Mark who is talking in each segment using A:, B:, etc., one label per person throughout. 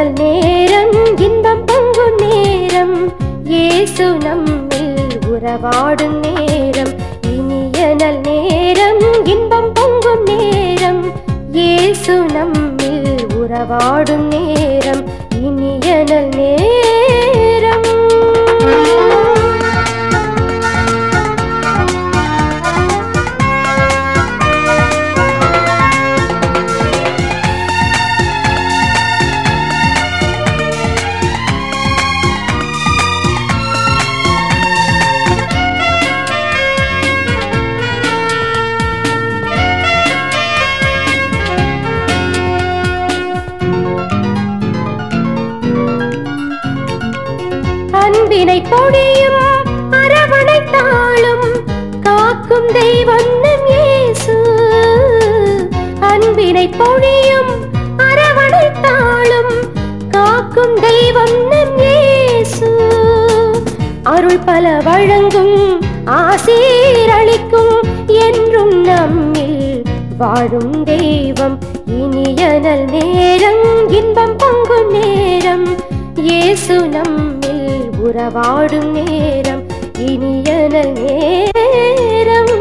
A: இனியனல் நேரம் இன்பம் பொங்கும் நேரம் இயேசு நம்மில் உறவாடும் நேரம் இனியனல் நேரம் இன்பம் பொங்கும் நேரம் இயேசு நம்மில் உறவாடும் நேரம் இனியனல் நேரம் அன்பினை பொழியும் அரவணைத்தாளும் காக்கும் தெய்வம் நம் இயேசு அன்பினை பொழியும் அரவணைத்தாளும் காக்கும் தெய்வம் நம் இயேசு அருள் பல வழங்கும் ஆசீரளிக்கும் என்றும் நம்மில் வாழும் தெய்வம் இனியனல் நேரம் இன்பம் பொங்கும் நேரம் இயேசு நம்மில் உறவாடும் நேரம் இனியனல் நேரம்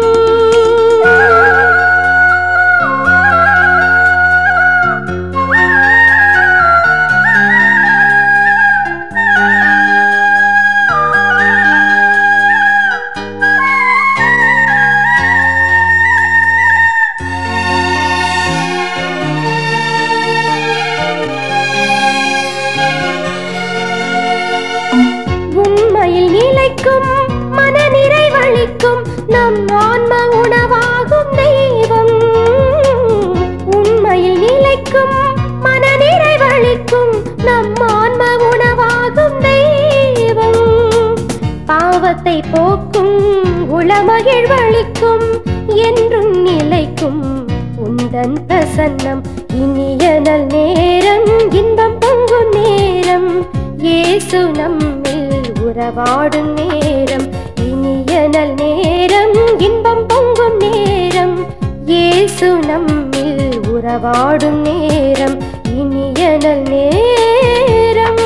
A: உண்மையில் நிலைக்கும் மன நிறைவளிக்கும் நம் ஆன்ம உணவாகும் தெய்வம் உண்மையில் நிலைக்கும் மன நிறைவளிக்கும் நம் ஆன்ம உணவாகும் தெய்வம் பாவத்தை போக்கும் உளமகிழ்வளிக்கும் என்றும் நிலைக்கும் உந்தன் பிரசன்னம் இனியனல் நேரம் இன்பம் பொங்கும் நேரம் இயேசு நம்மில் உறவாடும் நேரம் இனியனல் நேரம் இன்பம் பொங்கும் நேரம் இயேசு நம்மில் உறவாடும் நேரம் இனியனல் நேரம்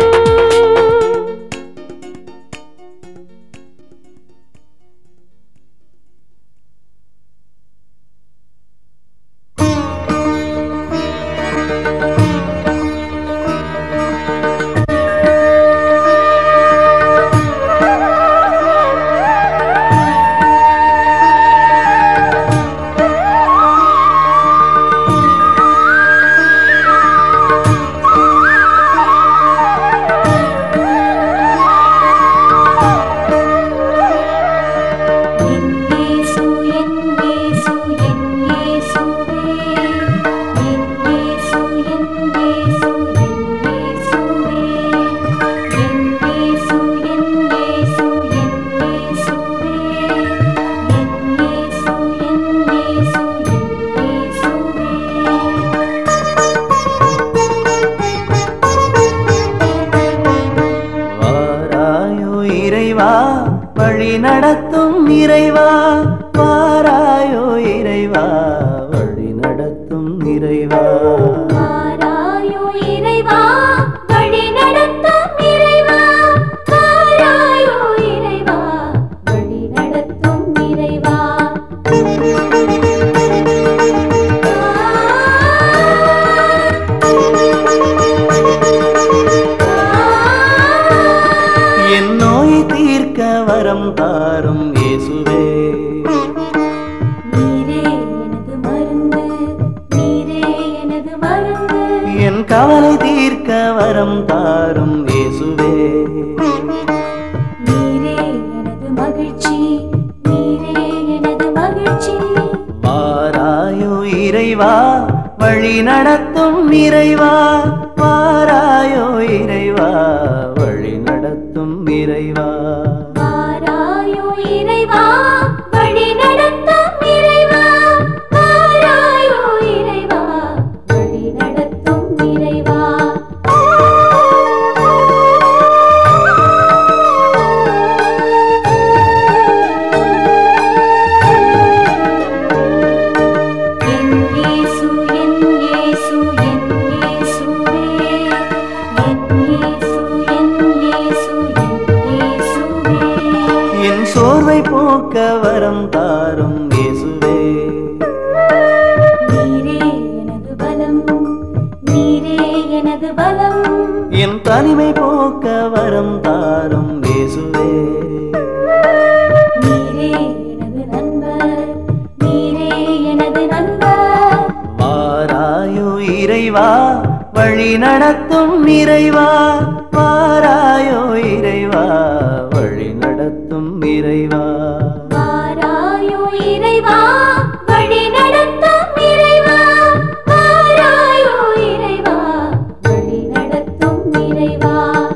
B: என்னேசு என்னேசு என்னேசுவே என்னேசு என்னேசு என்னேசுவே என்னேசு என்னேசு என்னேசுவே என்னேசு என்னேசு
C: வாராயோ இறைவா வழி நடத்தும் இறைவா வாராயோ இறைவா வழி நடத்தும் இறைவா
B: வாராயோ இறைவா வழி நடத்தும் இறைவா வாராயோ இறைவா வழி நடத்தும் இறைவா
C: என் நோய் தீர்க்க வரம் தாரும் இயேசுவே
B: நீரே எனது மருந்து நீரே எனது மருந்து
C: என் கவலை தீர்க்க வரம் தாரும் இயேசுவே
B: நீரே எனது மகிழ்ச்சி நீரே எனது மகிழ்ச்சி
C: வாராயோ இறைவா வழி நடத்தும் இறைவா வாராயோ இறைவா வழி நடத்தும் இறைவா
B: வாராயோ இறைவா வழி நடத்தும் இறைவா வாராயோ இறைவா வழி நடத்தும் இறைவா என் இயேசு என் இயேசு என் இயேசுவே
C: இறைவா வழி நடத்தும் இறைவா வாராயோ இறைவா வழி நடத்தும் இறைவா
B: வாராயோ இறைவா வழி நடத்தும் இறைவா வாராயோ இறைவா வழி நடத்தும் இறைவா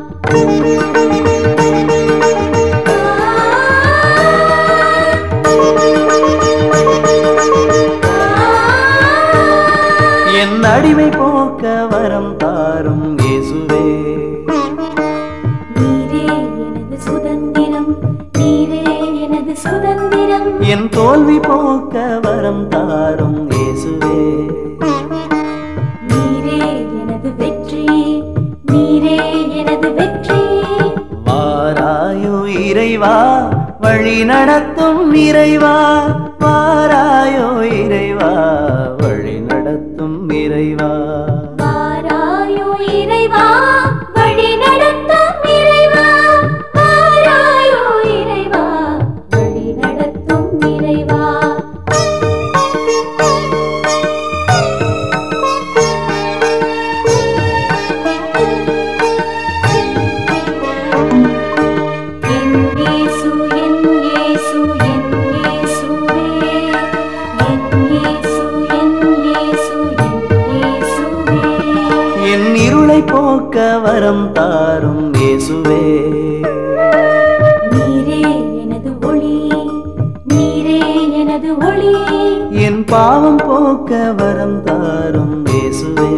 C: என் அடிமை போக்க வரம் தாரும் இயேசுவே
B: நீரே எனது சுதந்திரம் நீரே எனது சுதந்திரம்
C: என் தோல்வி போக்க வரம் தாரும் இயேசுவே
B: நீரே எனது வெற்றி நீரே எனது வெற்றி
C: வாராயோ இறைவா வழி நடத்தும் இறைவா வாராயோ இறைவா வழி நடத்தும் இறைவா
B: வாராயோ இறைவா வழி நடத்தும் இறைவா வாராயோ இறைவா வழி நடத்தும் இறைவா என் இயேசு என் இயேசு என் இயேசுவே என் இயேசு என் இயேசு என் இயேசுவே
C: என் இருளை போக்க வரம் தாரும் இயேசுவே
B: நீரே எனது ஒளி நீரே எனது ஒளி
C: என் பாவம் போக்க வரம் தாரும் இயேசுவே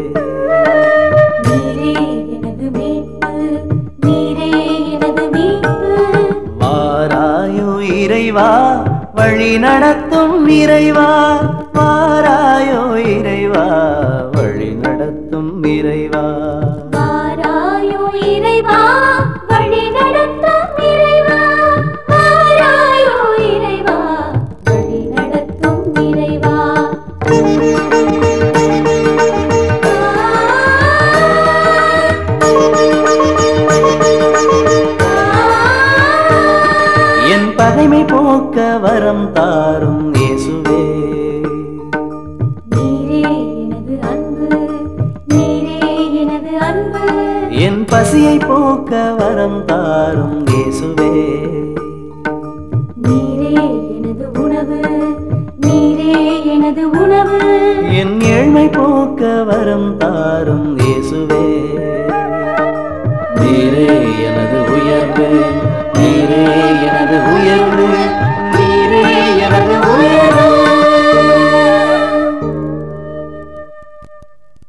B: நீரே எனது மீட்பு நீரே எனது மீட்பு
C: வாராயோ இறைவா வழி நடத்தும் இறைவா வாராயோ இறைவா வழி நடத்தும் இறைவா
B: வாராயோ இறைவா வழி நடத்தும் இறைவா வாராயோ இறைவா வழி நடத்தும் இறைவா
C: என் பகைமை போக்க வரம் தாரும் இயேசுவே
B: நீரே எனது அன்பு நீரே எனது அன்பு
C: என் பசியை போக்க வரம் தாரும் இயேசுவே
B: நீரே எனது உணவு நீரே எனது உணவு
C: என் ஏழ்மை போக்க வரம் தாரும் இயேசுவே நீரே எனது உயர்வு நீரே எனது உயர்வு